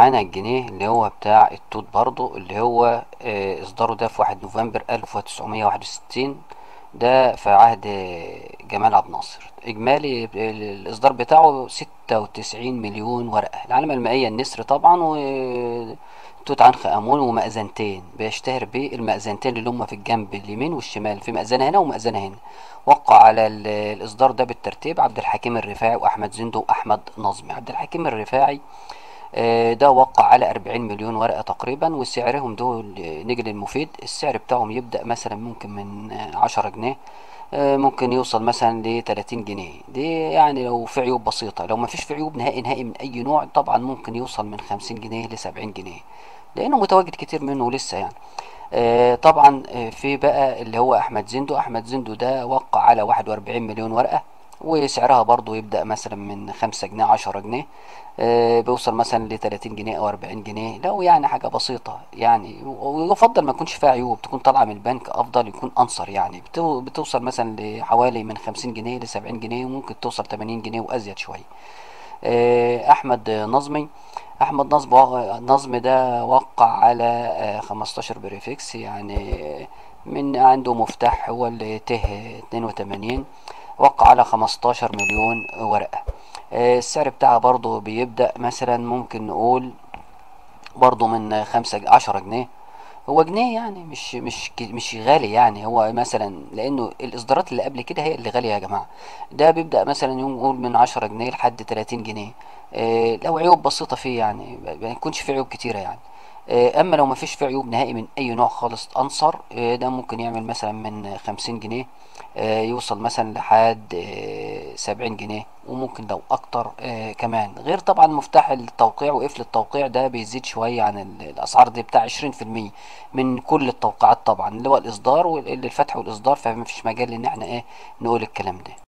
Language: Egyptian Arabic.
معانا الجنيه اللي هو بتاع التوت برضو اللي هو آه، اصداره ده في واحد نوفمبر الف وتسعمية واحد وستين ده في عهد آه، جمال عبد الناصر اجمالي ال- الاصدار بتاعه ستة وتسعين مليون ورقة العلامة المائية النسر طبعا و توت عنخ امون ومأذنتين بيشتهر بالمأذنتين اللي هم في الجنب اليمين والشمال في مأذنة هنا ومأذنة هنا وقع على ال- الاصدار ده بالترتيب عبد الحكيم الرفاعي واحمد زندو واحمد نظمي عبد الحكيم الرفاعي آه، ده وقع على 40 مليون ورقة تقريبا وسعرهم دول آه، نجل المفيد السعر بتاعهم يبدأ مثلا ممكن من آه، 10 جنيه آه، ممكن يوصل مثلا ل 30 جنيه دي يعني لو في عيوب بسيطة لو ما فيش في عيوب نهائي نهائي من أي نوع طبعا ممكن يوصل من 50 جنيه ل 70 جنيه لأنه متواجد كتير منه لسه يعني آه، طبعا آه، في بقى اللي هو أحمد زندو أحمد زندو ده وقع على 41 مليون ورقة وسعرها برضو يبدأ مثلا من خمسة جنيه عشرة جنيه آه، بيوصل مثلا لتلاتين جنيه أو أربعين جنيه لو يعني حاجة بسيطة يعني ويفضل ما يكونش فيها عيوب تكون طالعة من البنك أفضل يكون أنصر يعني بتو- بتوصل مثلا لحوالي من خمسين جنيه لسبعين جنيه وممكن توصل تمانين جنيه وأزيد شوية آه، أحمد نظمي أحمد نظم نظم ده وقع على آه، 15 بريفكس يعني من عنده مفتاح هو اللي ته 82 وقع على 15 مليون ورقة آه، السعر بتاعها برضو بيبدأ مثلا ممكن نقول برضو من خمسة عشرة جنيه هو جنيه يعني مش مش ك- مش غالي يعني هو مثلا لانه الاصدارات اللي قبل كده هي اللي غاليه يا جماعه ده بيبدا مثلا يوم نقول من 10 جنيه لحد 30 جنيه إيه لو عيوب بسيطه فيه يعني ما ما يكونش فيه عيوب كتيره يعني إيه اما لو ما فيش فيه عيوب نهائي من اي نوع خالص انصر إيه ده ممكن يعمل مثلا من 50 جنيه إيه يوصل مثلا لحد إيه 70 جنيه وممكن لو اكتر إيه كمان غير طبعا مفتاح التوقيع وقفل التوقيع ده بيزيد شويه عن ال- الاسعار دي بتاع 20% من كل التوقيعات طبعا اللي هو الاصدار والفتح والاصدار فما فيش مجال ان احنا ايه نقول الكلام ده